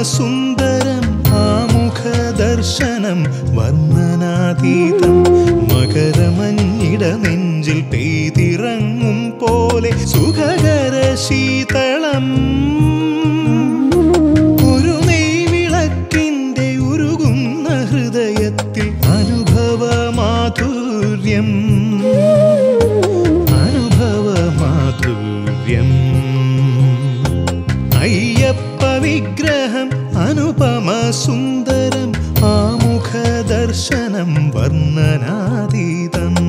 സുന്ദരം ആമുഖ ദർശനം വർണ്ണനാതീതം മകരമഞ്ഞിട നെഞ്ചിൽ പെയ്തിറങ്ങും പോലെ സുഖകര ശീതളം ഒരു നെയ്വിളക്കിന്റെ ഉരുകുന്ന ഹൃദയത്തിൽ അനുഭവ മാധുര്യം അനുഭവ മാധുര്യം അയ്യപ്പ വിഗ്രഹം അനുപമ സുന്ദരം ആമുഖ ദർശനം വർണ്ണനാതീതം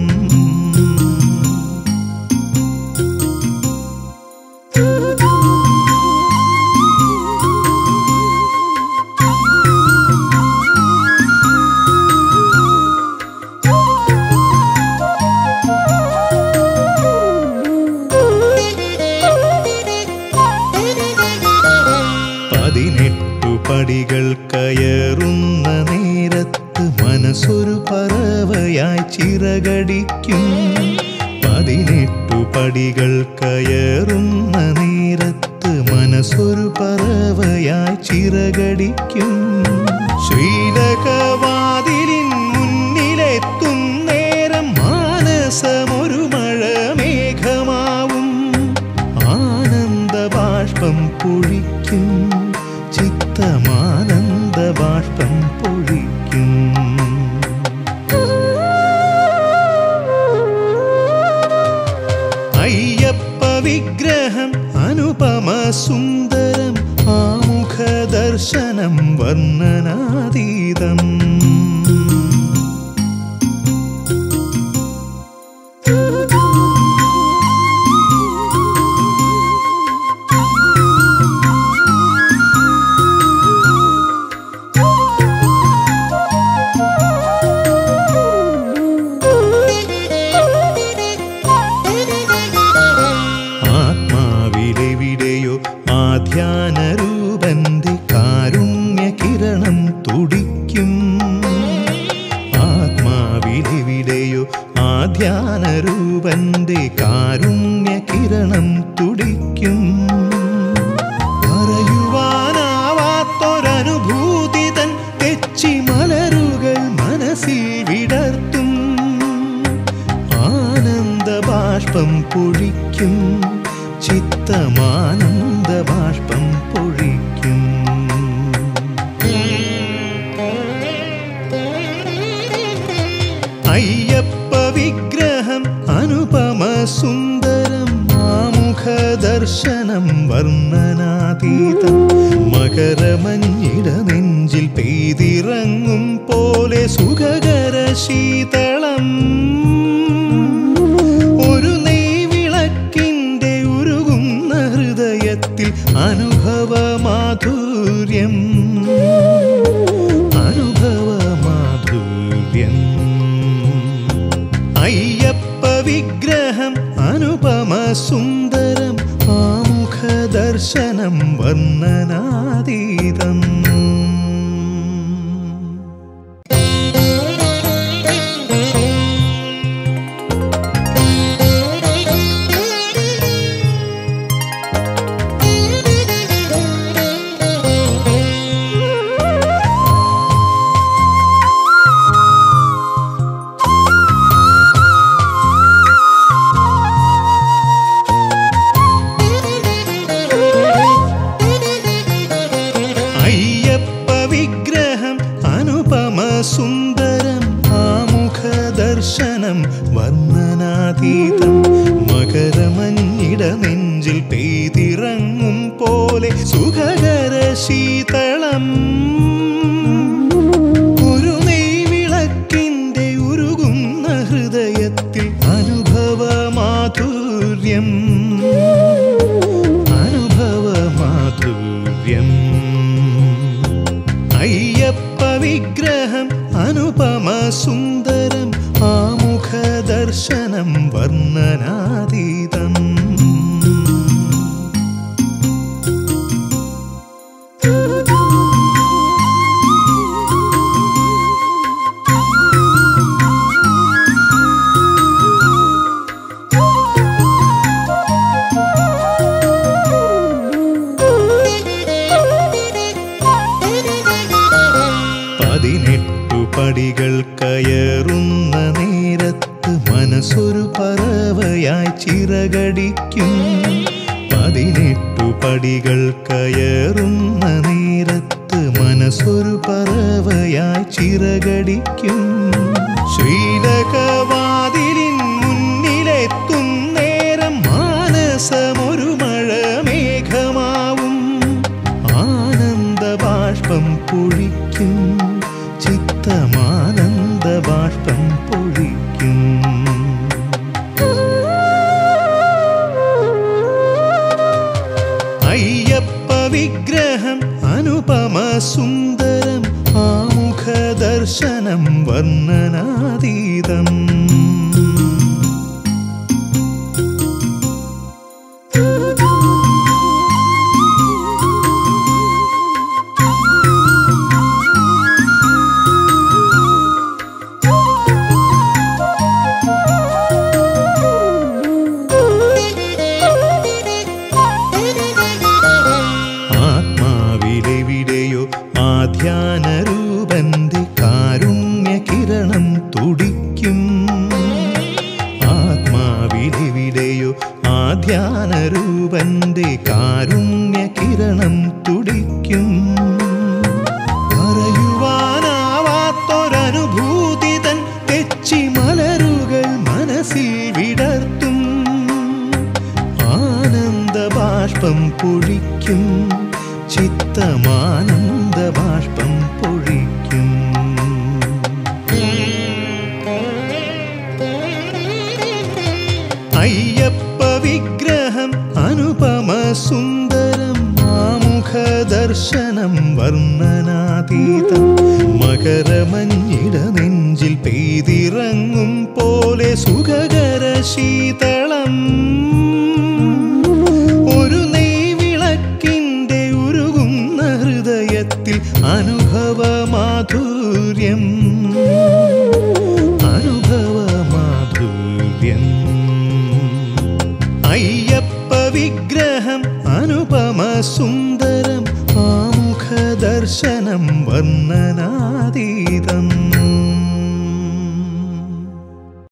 പതിനെട്ടു പടികൾ കയറുന്ന നേരത്ത് മനസ്സൊരു പറവയായി ചിറകടിക്കും പതിനെട്ടു പടികൾ കയറുന്ന നേരത്ത് മനസ്സൊരു പറവയായി ചിറകടിക്കും ശ്രീലകവാതിലിൻ മുന്നിലെത്തും നേരം മാനസമൊരു മഴമേഘമാവും ആനന്ദ ബാഷ്പം പൊഴിക്കും ചിത്തമാനന്ദ ബാഷ്പം പൊഴിക്കും അയ്യപ്പ വിഗ്രഹം അനുപമ സുന്ദരം ആമുഖ ദർശനം വർണ്ണനാതീതം ആത്മാവിലെവിടെയോ ആധ്യാന രൂപന്റെ കാരുണ്യ കിരണം തുടിക്കും ആത്മാവിലെവിടെയോ ആധ്യാന രൂപന്റെ കാരുണ്യ കിരണം തുടിക്കും പറയുവാനാവാത്തൊരനുഭൂതി തൻ തെച്ചി മലരുകൾ മനസ്സിൽ വിടർത്തും ആനന്ദ ബാഷ്പം പൊഴിക്കും ചിത്തമാനന്ദ ബാഷ്പം പൊഴിക്കും അയ്യപ്പ വിഗ്രഹം അനുപമ സുന്ദരം ആമുഖ ദർശനം വർണ്ണനാതീതം മകരമഞ്ഞിട നെഞ്ചിൽ പെയ്തിറങ്ങും പോലെ സുഖകര ശീതളം ഒരു നെയ്വിളക്കിന്റെ ഉരുകുന്ന ഹൃദയത്തിൽ അനുഭവ മാധുര്യം അനുഭവ മാധുര്യം അയ്യപ്പ വിഗ്രഹം അനുപമ സുന്ദരം ആമുഖ ദർശനം വർണ്ണനാതീതം അയ്യപ്പ വിഗ്രഹം അനുപമ സുന്ദരം ആമുഖ ദർശനം വർണ്ണനാതീതം മകരമഞ്ഞിട നെഞ്ചിൽ പെയ്തിറങ്ങും പോലെ സുഖകര ശീതളം ഒരു നെയ്വിളക്കിന്റെ ഉരുകുന്ന ഹൃദയത്തിൽ അനുഭവ മാധുര്യം അനുഭവ മാധുര്യം അയ്യപ്പ വിഗ്രഹം അനുപമ സുന്ദരം ആമുഖ ദർശനം വർണ്ണനാതീതം പടികൾ കയറുന്ന നേരത്ത് മനസ്സൊരു പറവയായി ചിറകടിക്കും പതിനെട്ടു പടികൾ കയറുന്ന നേരത്ത് മനസ്സൊരു പറവയായി ചിറകടിക്കും ശ്രീലകവാതിലിൻ മുന്നിലെത്തും നേരം മാനസമൊരു മഴ മേഘമാവും ആനന്ദ ബാഷ്പം പൊഴിക്കും ചിത്തമാനന്ദ ബാഷ്പം പൊഴിക്കും അയ്യപ്പ വിഗ്രഹം അനുപമ സുന്ദരം ആമുഖ ദർശനം വർണ്ണനാതീതം ആത്മാവിലെവിടെയോ ആധ്യാനരൂപന്റെ കാരുണ്യ കിരണം തുടിക്കും ആത്മാവിലെവിടെയോ ആധ്യാനരൂപന്റെ കാരുണ്യ കിരണം തുടിക്കും പറയുവാനാവാത്തൊരനുഭൂതി തൻ തെച്ചി മലരുകൾ മനസ്സിൽ വിടർത്തും ആനന്ദ ബാഷ്പം പൊഴിക്കും ചിത്തമാനന്ദ ബാഷ്പം പൊഴിക്കും അയ്യപ്പ വിഗ്രഹം അനുപമ സുന്ദരം ആമുഖ ദർശനം വർണ്ണനാതീതം മകരമഞ്ഞിട നെഞ്ചിൽ പെയ്തിറങ്ങും പോലെ സുഖകര ശീതളം ഒരു നെയ്വിളക്കിൻ്റെ ഉരുകുന്ന ഹൃദയത്തിൽ അനുഭവ മാധുര്യം അനുഭവ മാധുര്യം അയ്യപ്പ വിഗ്രഹം അനുപമ സുന്ദരം ആമുഖ ദർശനം വർണ്ണനാതീതം